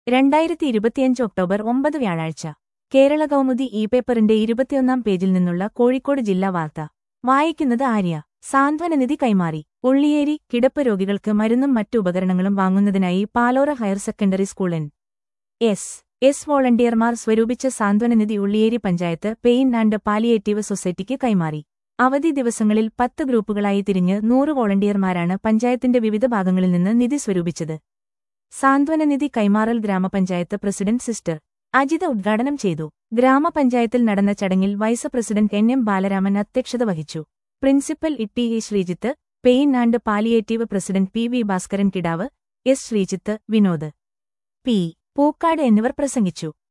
രണ്ടായിരത്തി ഇരുപത്തിയഞ്ച് ഒക്ടോബർ ഒമ്പത് വ്യാഴാഴ്ച കേരള കൗമുദി ഇ പേപ്പറിന്റെ ഇരുപത്തിയൊന്നാം പേജിൽ നിന്നുള്ള കോഴിക്കോട് ജില്ലാ വാർത്ത വായിക്കുന്നത് ആര്യ സാന്ത്വനനിധി കൈമാറി ഉള്ളിയേരി കിടപ്പ് രോഗികൾക്ക് മരുന്നും മറ്റു ഉപകരണങ്ങളും വാങ്ങുന്നതിനായി Palora higher secondary school N S S വോളണ്ടിയർമാർ സ്വരൂപിച്ച സാന്ത്വനനിധി Ulliyeri panchayat pain and palliative സൊസൈറ്റിക്ക് കൈമാറി അവധി ദിവസങ്ങളിൽ പത്ത് ഗ്രൂപ്പുകളായി തിരിഞ്ഞ് നൂറ് വോളണ്ടിയർമാരാണ് പഞ്ചായത്തിന്റെ വിവിധ ഭാഗങ്ങളിൽ നിന്ന് നിധി സ്വരൂപിച്ചത് സാന്ത്വനനിധി കൈമാറൽ ഗ്രാമപഞ്ചായത്ത് പ്രസിഡന്റ് സിസ്റ്റർ അജിത ഉദ്ഘാടനം ചെയ്തു ഗ്രാമപഞ്ചായത്തിൽ നടന്ന ചടങ്ങിൽ vice president N M Balaraman അധ്യക്ഷത വഹിച്ചു principal Itty A Sreejith pain and palliative president P V Bhaskaran Kidav S Sreejith Vinod P Pookkad എന്നിവർ പ്രസംഗിച്ചു